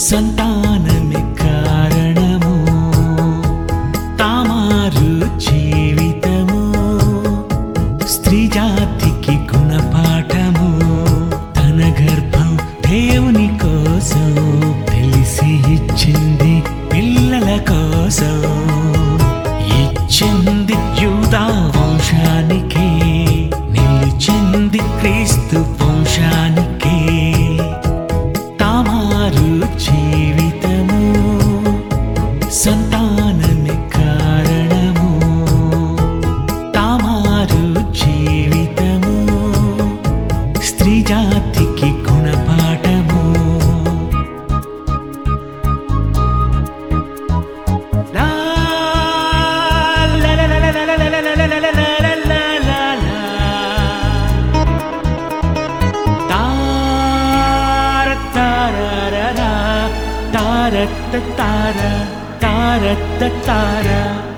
సంతానమే కారణము తామారు జీవితము స్త్రీ జాతికి గుణపాఠము తన గర్భం దేవుని కోసం తెలిసి ఇచ్చింది పిల్లల కోసం ఇచ్చింది యూదా వంశానికి నిలిచింది క్రీస్తు వంశానికి తామారు జీవితము సంతానమే కారణము తామారు జీవితము స్త్రీ జాతికి గుణపాఠము లా లా లా లా లా లా లా లా లా లా లా లా లా లా లా. తార తారరరా, తారత్త తార తారత్త తార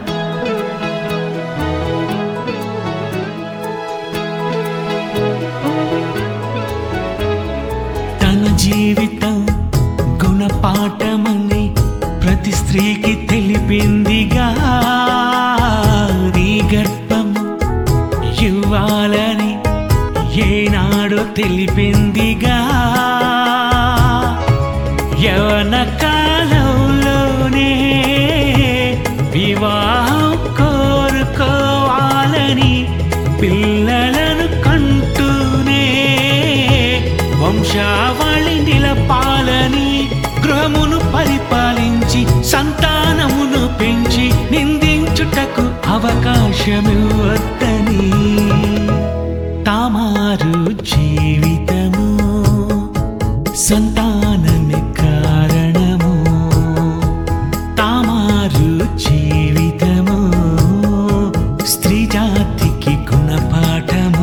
తన జీవితం గుణపాఠమని ప్రతి స్త్రీకి తెలిపిందిగా నీ గర్భము ఇవ్వాలని ఏనాడో తెలిపిందిగా యవన కాలంలోనే వివాహం కోరుకోవాలని పిల్లలను కంటూనే వంశావళి నిలపాలని గృహమును పరిపాలించి సంతానమును పెంచి నిందించుటకు అవకాశమివ్వద్దని తామారు జీవితము సంతానమే కారణము తామారు జీవితము స్త్రీ జాతికి గుణపాఠము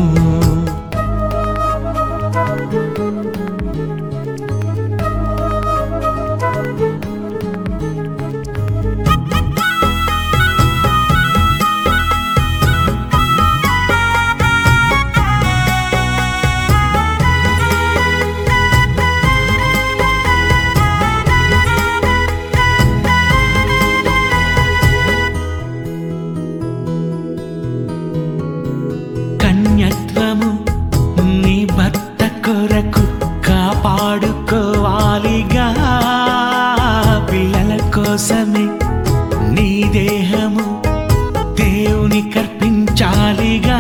కన్యత్వము నీ భర్త కొరకు కాపాడుకోవాలిగా పిల్లల కోసమే నీ దేహము దేవుని కర్పించాలిగా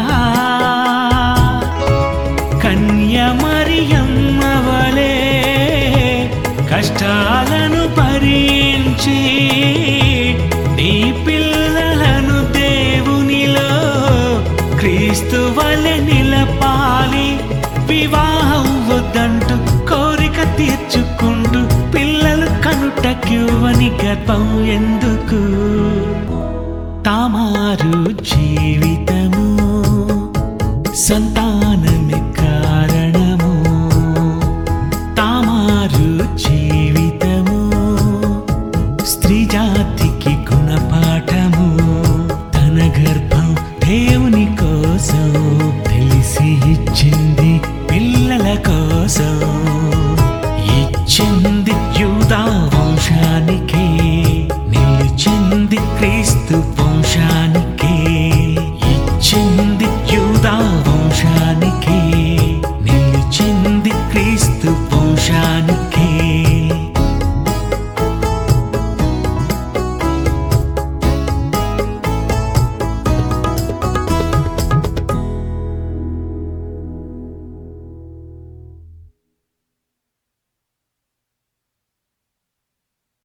కన్య మరియమ్మ వలె కష్టాలను భరించి నీ పిల్లలను దేవునిలో క్రీస్తు వలె నిలపాలి వివాహం వద్దంటూ కోరిక తీర్చుకుంటూ పిల్లలు కనుటక్యువని గర్భం ఎందుకు తామారు జీవితము సంతాన